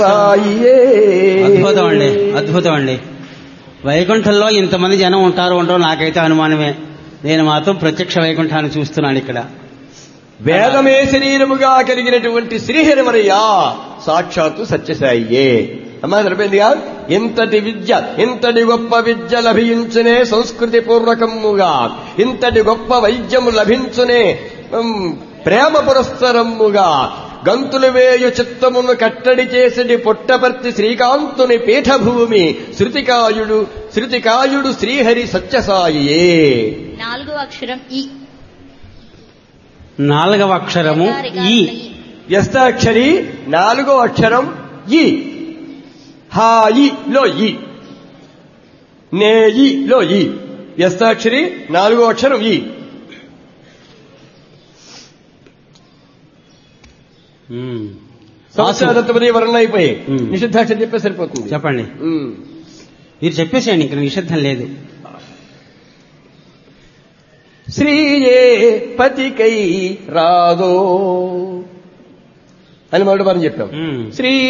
సాయియే. అద్భుతం అండి అద్భుతం అండి వైకుంఠంలో ఇంతమంది జనం ఉంటారు ఉండరో నాకైతే అనుమానమే నేను మాత్రం ప్రత్యక్ష వైకుంఠాన్ని చూస్తున్నాను ఇక్కడ వేదమే శరీరముగా కలిగినటువంటి శ్రీహరిమరయ్య సాక్షాత్తు సత్యసాయియే అమ్మా సరిపోయిందిగా ఇంతటి విద్య ఇంతటి గొప్ప విద్య లభించునే సంస్కృతి పూర్వకముగా ఇంతటి గొప్ప వైద్యము లభించునే ఉమ్, ప్రేమ పురస్సరముగా గంతులు వేయు చిత్తమును కట్టడి చేసడి పుట్టపర్తి శ్రీకాంతుని పీఠభూమి శృతికాయుడు శృతికాయుడు శ్రీహరి సత్యసాయియే నాలుగో అక్షరం ఈ నాలుగవ అక్షరము ఈ వ్యస్తాక్షరి నాలుగో అక్షరం ఈ హాయి లో ఈ నేయి లో ఈ వ్యస్తాక్షరి నాలుగో అక్షరం ఈ ఉమ్. సంవత్సరాంతపది వర్ణ అయిపోయి ఉమ్. నిషిద్ధాక్షరం చెప్పే సరిపోతుంది చెప్పండి ఉమ్. మీరు చెప్పేసేయండి ఇక్కడ నిషిద్ధం లేదు శ్రీయే పతికై రాదో అని మొదటి వారం చెప్పాం ఉమ్. శ్రీ